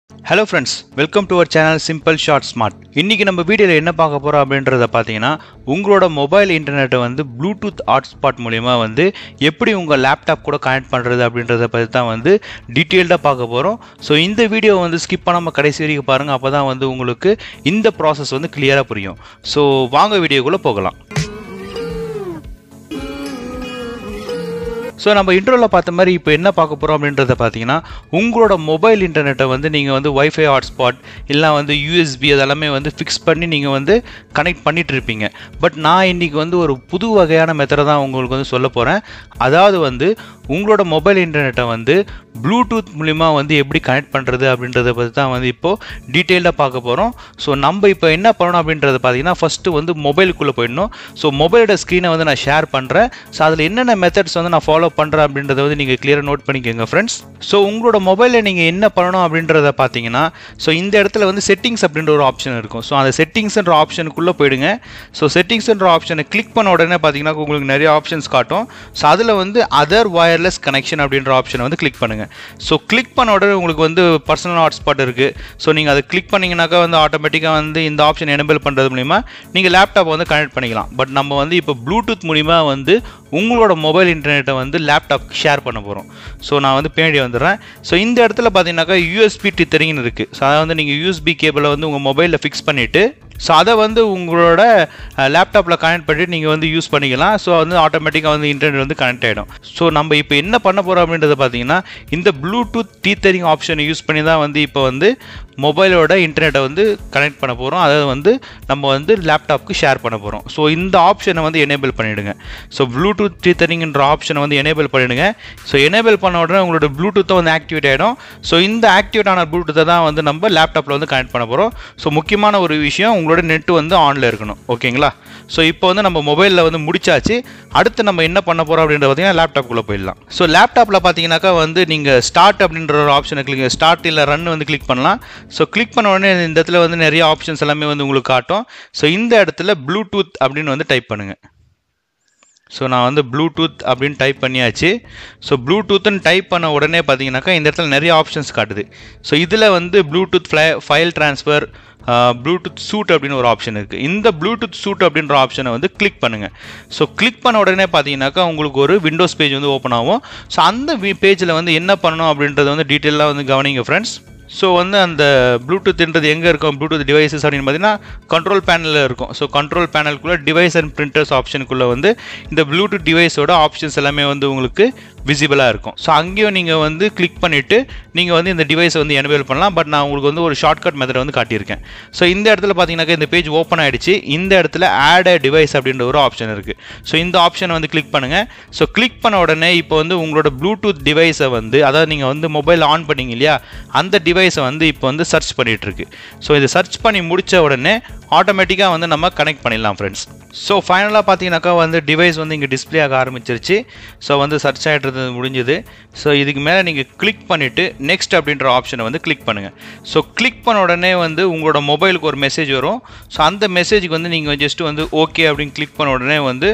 hello friends welcome to our channel simple short smart இன்றைக்கி நம்ம வீடியோவில் என்ன பார்க்க போகிறோம் அப்படின்றத பார்த்தீங்கன்னா உங்களோட மொபைல் இன்டர்நெட்டை வந்து ப்ளூடூத் ஹாட்ஸ்பாட் மூலிமா வந்து எப்படி உங்கள் லேப்டாப் கூட கனெக்ட் பண்ணுறது அப்படின்றத பற்றி தான் வந்து டீட்டெயில்டாக பார்க்க போகிறோம் ஸோ இந்த வீடியோ வந்து ஸ்கிப் பண்ணாமல் கடைசி வரைக்கும் பாருங்கள் அப்போ தான் வந்து உங்களுக்கு இந்த ப்ராசஸ் வந்து கிளியராக புரியும் ஸோ வாங்க வீடியோக்குள்ளே போகலாம் ஸோ நம்ம இன்ட்ரோவில் பார்த்த மாதிரி இப்போ என்ன பார்க்க போகிறோம் அப்படின்றத பார்த்தீங்கன்னா உங்களோட மொபைல் இன்டர்நெட்டை வந்து நீங்கள் வந்து ஒய்ஃபை ஹாட்ஸ்பாட் இல்லை வந்து யூஎஸ்பி அதெல்லாமே வந்து ஃபிக்ஸ் பண்ணி நீங்கள் வந்து கனெக்ட் பண்ணிட்டு இருப்பீங்க பட் நான் இன்றைக்கி வந்து ஒரு புது வகையான மெத்தடை தான் உங்களுக்கு வந்து சொல்ல போகிறேன் அதாவது வந்து உங்களோட மொபைல் இன்டர்நெட்டை வந்து ப்ளூடூத் மூலிமா வந்து எப்படி கனெக்ட் பண்ணுறது அப்படின்றத பற்றி தான் வந்து இப்போது டீட்டெயில்டாக பார்க்க போகிறோம் ஸோ நம்ம இப்போ என்ன பண்ணணும் அப்படின்றத பார்த்தீங்கன்னா ஃபஸ்ட்டு வந்து மொபைலுக்குள்ளே போயிடணும் ஸோ மொபைலோட ஸ்க்ரீனை வந்து நான் ஷேர் பண்ணுறேன் ஸோ அதில் என்னென்ன மெத்தட்ஸ் வந்து நான் ஃபாலோ பண்ணுறேன் அப்படின்றத வந்து நீங்கள் கிளியராக நோட் பண்ணிக்கோங்க ஃப்ரெண்ட்ஸ் ஸோ உங்களோட மொபைலில் நீங்கள் என்ன பண்ணணும் அப்படின்றத பார்த்தீங்கன்னா ஸோ இந்த இடத்துல வந்து செட்டிங்ஸ் அப்படின்ற ஒரு ஆப்ஷன் இருக்கும் ஸோ அந்த செட்டிங்ஸ்ன்ற ஆப்ஷனுக்குள்ளே போயிடுங்க ஸோ செட்டிங்ஸ்ன்ற ஆப்ஷனை கிளிக் பண்ண உடனே பார்த்தீங்கன்னா உங்களுக்கு நிறைய ஆப்ஷன்ஸ் காட்டும் ஸோ அதில் வந்து அதர் வயர்லெஸ் கனெக்ஷன் அப்படின்ற ஆப்ஷனை வந்து கிளிக் பண்ணுங்கள் ஸோ கிளிக் பண்ண உடனே உங்களுக்கு வந்து பர்சனல் ஹாட்ஸ்பாட் இருக்குது ஸோ நீங்கள் அதை கிளிக் பண்ணிங்கனாக்கா வந்து ஆட்டோமேட்டிக்காக வந்து இந்த ஆப்ஷன் எனேபிள் பண்ணுறது மூலிமா நீங்கள் லேப்டாப் வந்து கனெக்ட் பண்ணிக்கலாம் பட் நம்ம வந்து இப்போ ப்ளூடூத் மூலிமா வந்து உங்களோட மொபைல் இன்டர்நெட்டை வந்து லேப்டாப் ஷேர் பண்ண போகிறோம் ஸோ நான் வந்து பின்னாடி வந்துடுறேன் ஸோ இந்த இடத்துல பார்த்தீங்கன்னாக்கா யூஎஸ்பி டித்தரிங்னு இருக்குது ஸோ அதை வந்து நீங்கள் யூஎஸ்பி கேபிளை வந்து உங்கள் மொபைலில் ஃபிக்ஸ் பண்ணிவிட்டு ஸோ அதை வந்து உங்களோட லேப்டாப்பில் கனெக்ட் பண்ணிட்டு நீங்கள் வந்து யூஸ் பண்ணிக்கலாம் ஸோ வந்து ஆட்டோமேட்டிக்காக வந்து இன்டர்நெட் வந்து கனெக்ட் ஆகிடும் ஸோ நம்ம இப்போ என்ன பண்ண போகிறோம் அப்படின்றத பார்த்தீங்கன்னா இந்த ப்ளூடூத் டீத்தரிங் ஆப்ஷனை யூஸ் பண்ணி தான் வந்து இப்போ வந்து மொபைலோட இன்டர்நெட்டை வந்து கனெக்ட் பண்ண போகிறோம் அதை வந்து நம்ம வந்து லேப்டாப்க்கு ஷேர் பண்ண போகிறோம் ஸோ இந்த ஆப்ஷனை வந்து எனேபிள் பண்ணிவிடுங்க ஸோ ப்ளூடூத் டீத்தரிங்ன்ற ஆப்ஷனை வந்து எனேபிள் பண்ணிவிடுங்க ஸோ எனேபிள் பண்ண உடனே உங்களோட ப்ளூடூத்தை வந்து ஆக்டிவேட் ஆகிடும் ஸோ இந்த ஆக்டிவேட் ஆன ப்ளூடூத்தை தான் வந்து நம்ம லேப்டாப்பில் வந்து கனெக்ட் பண்ண போகிறோம் ஸோ முக்கியமான ஒரு விஷயம் உங்களோட நெட் வந்து ஆனில் இருக்கணும் ஓகேங்களா ஸோ இப்போ வந்து நம்ம மொபைலில் வந்து முடிச்சாச்சு அடுத்து நம்ம என்ன பண்ண போகிறோம் அப்படின்றத பார்த்தீங்கன்னா லேப்டாப்குள்ளே போயிடலாம் ஸோ லேப்டாப்பில் பார்த்தீங்கன்னாக்கா வந்து நீங்கள் ஸ்டார்ட் அப்படின்ற ஒரு ஆப்ஷனை கிளிக் ஸ்டார்ட் இல்லை ரன் வந்து கிளிக் பண்ணலாம் ஸோ கிளிக் பண்ண உடனே இந்த இடத்துல வந்து நிறைய ஆப்ஷன்ஸ் எல்லாமே வந்து உங்களுக்கு காட்டும் ஸோ இந்த இடத்துல ப்ளூடூத் அப்படின்னு வந்து டைப் பண்ணுங்கள் ஸோ நான் வந்து ப்ளூடூத் அப்படின்னு டைப் பண்ணியாச்சு ஸோ ப்ளூடூத்துன்னு டைப் பண்ண உடனே பார்த்தீங்கன்னாக்கா இந்த இடத்துல நிறைய ஆப்ஷன்ஸ் காட்டுது ஸோ இதில் வந்து bluetooth fly file transfer bluetooth suite அப்படின்னு ஒரு ஆப்ஷன் இருக்குது இந்த ப்ளூடூத் சூட் அப்படின்ற ஆப்ஷனை வந்து கிளிக் பண்ணுங்கள் ஸோ கிளிக் பண்ண உடனே பார்த்தீங்கன்னாக்கா உங்களுக்கு ஒரு விண்டோஸ் பேஜ் வந்து ஓப்பன் ஆகும் ஸோ அந்த பேஜில் வந்து என்ன பண்ணணும் அப்படின்றத வந்து டீட்டெயிலாக வந்து கவனிங்க ஃப்ரெண்ட்ஸ் ஸோ வந்து அந்த ப்ளூடூத்ன்றது எங்கே இருக்கும் ப்ளூடூத் டிவைசஸ் அப்படின்னு பார்த்தீங்கன்னா கண்ட்ரோல் பேனலில் இருக்கும் ஸோ கண்ட்ரோல் பேனலுக்குள்ளே டிவைஸ் அண்ட் பிரிண்டர்ஸ் ஆப்ஷனுக்குள்ளே வந்து இந்த ப்ளூடூத் டிவைஸோட ஆப்ஷன்ஸ் எல்லாமே வந்து உங்களுக்கு விசிபிளாக இருக்கும் ஸோ அங்கேயும் நீங்கள் வந்து கிளிக் பண்ணிவிட்டு நீங்கள் வந்து இந்த டிவைஸை வந்து எனேபிள் பண்ணலாம் பட் நான் உங்களுக்கு வந்து ஒரு ஷார்ட்கட் மெத்தட் வந்து காட்டியிருக்கேன் ஸோ இந்த இடத்துல பார்த்தீங்கன்னாக்கா இந்த பேஜ் ஓப்பன் ஆகிடுச்சு இந்த இடத்துல ஆட் அ டிவைஸ் அப்படின்ற ஒரு ஆப்ஷன் இருக்குது ஸோ இந்த ஆப்ஷனை வந்து கிளிக் பண்ணுங்கள் ஸோ கிளிக் பண்ண உடனே இப்போ வந்து உங்களோட ப்ளூடூத் டிவைஸை வந்து அதாவது நீங்கள் வந்து மொபைல் ஆன் பண்ணீங்க இல்லையா அந்த டிவைஸை வந்து இப்போ வந்து சர்ச் பண்ணிகிட்டு இருக்கு ஸோ இதை சர்ச் பண்ணி முடித்த உடனே ஆட்டோமேட்டிக்காக வந்து நம்ம கனெக்ட் பண்ணிடலாம் ஃப்ரெண்ட்ஸ் ஸோ ஃபைனலாக பார்த்தீங்கன்னாக்கா வந்து டிவைஸ் வந்து இங்கே டிஸ்பிளே ஆக ஆரம்பிச்சிருச்சு ஸோ வந்து சர்ச் ஆகிட்டு முடிஞ்சுது ஸோ இதுக்கு மேலே நீங்கள் கிளிக் பண்ணிவிட்டு நெக்ஸ்ட் அப்படின்ற ஆப்ஷனை வந்து கிளிக் பண்ணுங்கள் ஸோ கிளிக் பண்ண உடனே வந்து உங்களோட மொபைலுக்கு ஒரு மெசேஜ் வரும் ஸோ அந்த மெசேஜுக்கு வந்து நீங்கள் ஜஸ்ட் வந்து ஓகே அப்படின்னு கிளிக் பண்ண உடனே வந்து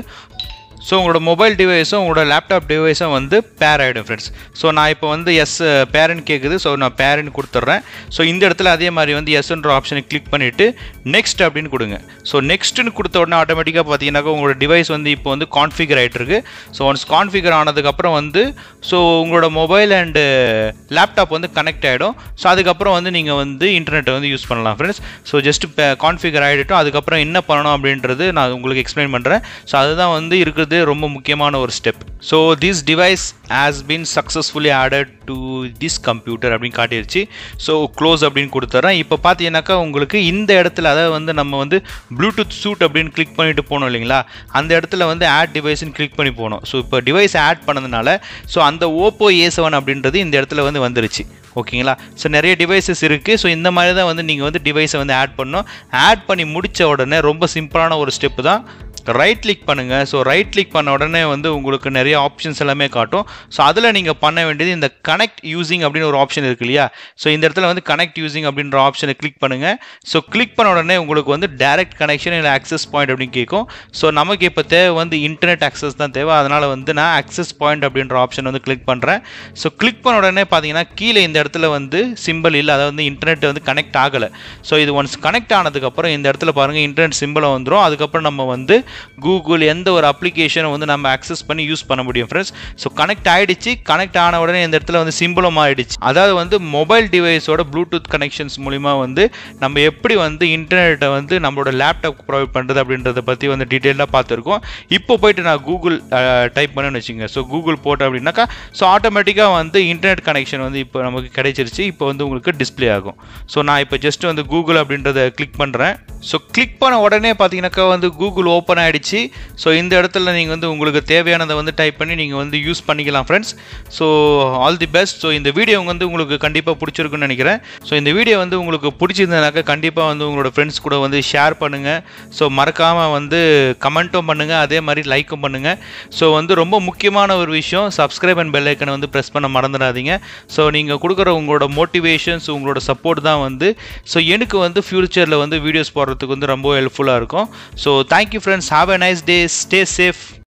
ஸோ உங்களோட மொபைல் டிவைஸும் உங்களோட லேப்டாப் டிவைஸும் வந்து பேர் ஆகிடும் ஃப்ரெண்ட்ஸ் ஸோ நான் இப்போ வந்து எஸ் பேரண்ட் கேட்குது ஸோ நான் பேரண்ட் கொடுத்துட்றேன் ஸோ இந்த இடத்துல அதே மாதிரி வந்து எஸ்ன்ற ஆப்ஷனை கிளிக் பண்ணிவிட்டு நெக்ஸ்ட் அப்படின்னு கொடுங்க ஸோ நெக்ஸ்ட்டுன்னு கொடுத்த உடனே ஆட்டோமேட்டிக்காக பார்த்தீங்கன்னாக்கா உங்களோட டிவைஸ் வந்து இப்போ வந்து கான்ஃபிகர் ஆகிட்டு இருக்கு ஸோ ஒன்ஸ் கான்ஃபிகர் ஆனதுக்கப்புறம் வந்து ஸோ உங்களோட மொபைல் அண்டு லேப்டாப் வந்து கனெக்ட் ஆகிடும் ஸோ அதுக்கப்புறம் வந்து நீங்கள் வந்து இன்டர்நெட்டை வந்து யூஸ் பண்ணலாம் ஃப்ரெண்ட்ஸ் ஸோ ஜஸ்ட் இப்போ கான்ஃபிகர் ஆகிடட்டும் அதுக்கப்புறம் என்ன பண்ணணும் அப்படின்றது நான் உங்களுக்கு எக்ஸ்பிளைன் பண்ணுறேன் ஸோ அதுதான் வந்து இருக்கிறது ரொம்ப முக்கியமான ஒரு step so this device has been successfully added to this computer அப்படின்னு காட்டிடுச்சு ஸோ க்ளோஸ் அப்படின்னு கொடுத்துட்றேன் இப்போ பார்த்தீங்கன்னாக்கா உங்களுக்கு இந்த இடத்துல அதாவது வந்து நம்ம வந்து ப்ளூடூத் சூட் அப்படின்னு கிளிக் பண்ணிட்டு போனோம் இல்லைங்களா அந்த இடத்துல வந்து ஆட் டிவைஸ்னு கிளிக் பண்ணி போனோம் ஸோ இப்போ டிவைஸ் ஆட் பண்ணதுனால ஸோ அந்த ஓப்போ ஏ செவன் அப்படின்றது இந்த இடத்துல வந்து வந்துருச்சு ஓகேங்களா ஸோ நிறைய டிவைசஸ் இருக்குது ஸோ இந்த மாதிரி தான் வந்து நீங்கள் வந்து டிவைஸை வந்து ஆட் பண்ணணும் ஆட் பண்ணி முடித்த உடனே ரொம்ப சிம்பிளான ஒரு ஸ்டெப்பு தான் ரைட் கிளிக் பண்ணுங்கள் ஸோ ரைட் கிளிக் பண்ண உடனே வந்து உங்களுக்கு நிறைய ஆப்ஷன்ஸ் எல்லாமே காட்டும் ஸோ அதில் நீங்கள் பண்ண வேண்டியது இந்த கனெக்ட் யூசிங் அப்படின்னு ஒரு ஆப்ஷன் இருக்கு இல்லையா ஸோ இந்த இடத்துல வந்து கனெக்ட் யூசிங் அப்படின்ற ஆப்ஷனை கிளிக் பண்ணுங்கள் ஸோ கிளிக் பண்ண உடனே உங்களுக்கு வந்து டைரக்ட் கனெக்ஷன் இல்லை ஆக்சஸ் பாயிண்ட் அப்படின்னு கேட்கும் ஸோ நமக்கு இப்போ தேவை வந்து இன்டர்நெட் ஆக்சஸ் தான் தேவை அதனால் வந்து நான் ஆக்சஸ் பாயிண்ட் அப்படின்ற ஆப்ஷன் வந்து கிளிக் பண்ணுறேன் ஸோ கிளிக் பண்ண உடனே பார்த்தீங்கன்னா கீழே இந்த இடத்துல வந்து சிம்பிள் இல்லை அதாவது வந்து இன்டர்நெட் வந்து கனெக்ட் ஆகலை ஸோ இது ஒன்ஸ் கனெக்ட் ஆனதுக்கப்புறம் இந்த இடத்துல பாருங்கள் இன்டர்நெட் சிம்பிளை வந்துடும் அதுக்கப்புறம் நம்ம வந்து கூகுள் எந்த ஒரு அப்ளிகேஷனை வந்து நம்ம அக்சஸ் பண்ணி யூஸ் பண்ண முடியும் ஃப்ரெண்ட்ஸ் ஸோ கனெக்ட் ஆகிடுச்சு கனெக்ட் ஆன உடனே இந்த இடத்துல வந்து சிம்பிளும் ஆகிடுச்சு அதாவது வந்து மொபைல் டிவைஸோட ப்ளூடூத் கனெக்ஷன்ஸ் மூலிமா வந்து நம்ம எப்படி வந்து இன்டர்நெட்டை வந்து நம்மளோட லேப்டாப் ப்ரொவைட் பண்ணுறது அப்படின்றத பற்றி வந்து டீட்டெயிலாக பார்த்துருக்கோம் இப்போ போயிட்டு நான் கூகுள் டைப் பண்ணேன்னு வச்சுங்க ஸோ கூகுள் போட்டேன் அப்படின்னாக்கா ஸோ ஆட்டோமேட்டிக்காக வந்து இன்டர்நெட் கனெக்ஷன் வந்து இப்போ நமக்கு கிடைச்சிருச்சு இப்போ வந்து உங்களுக்கு டிஸ்ப்ளே ஆகும் ஸோ நான் இப்போ ஜஸ்ட் வந்து கூகுள் அப்படின்றத கிளிக் பண்ணுறேன் ஸோ கிளிக் பண்ண உடனே பார்த்தீங்கன்னாக்கா வந்து கூகுள் ஓப்பன் ஆகிடுச்சு ஸோ இந்த இடத்துல நீங்கள் வந்து உங்களுக்கு தேவையானதை வந்து டைப் பண்ணி நீங்கள் வந்து யூஸ் பண்ணிக்கலாம் friends so all the best so இந்த வீடியோ வந்து உங்களுக்கு கண்டிப்பாக பிடிச்சிருக்குன்னு நினைக்கிறேன் ஸோ இந்த வீடியோ வந்து உங்களுக்கு பிடிச்சிருந்ததுனாக்கா கண்டிப்பாக வந்து உங்களோட ஃப்ரெண்ட்ஸ் கூட வந்து ஷேர் பண்ணுங்கள் ஸோ மறக்காமல் வந்து கமெண்ட்டும் பண்ணுங்கள் அதே மாதிரி லைக்கும் பண்ணுங்கள் ஸோ வந்து ரொம்ப முக்கியமான ஒரு விஷயம் சப்ஸ்கிரைப் அண்ட் பெல் ஐக்கனை வந்து ப்ரெஸ் பண்ண மறந்துடாதீங்க ஸோ நீங்கள் கொடுக்குற உங்களோட மோட்டிவேஷன்ஸ் உங்களோட சப்போர்ட் தான் வந்து ஸோ எனக்கு வந்து ஃப்யூச்சரில் வந்து வீடியோஸ் போடுறதுக்கு வந்து ரொம்ப ஹெல்ப்ஃபுல்லாக இருக்கும் so thank you friends have a nice day stay safe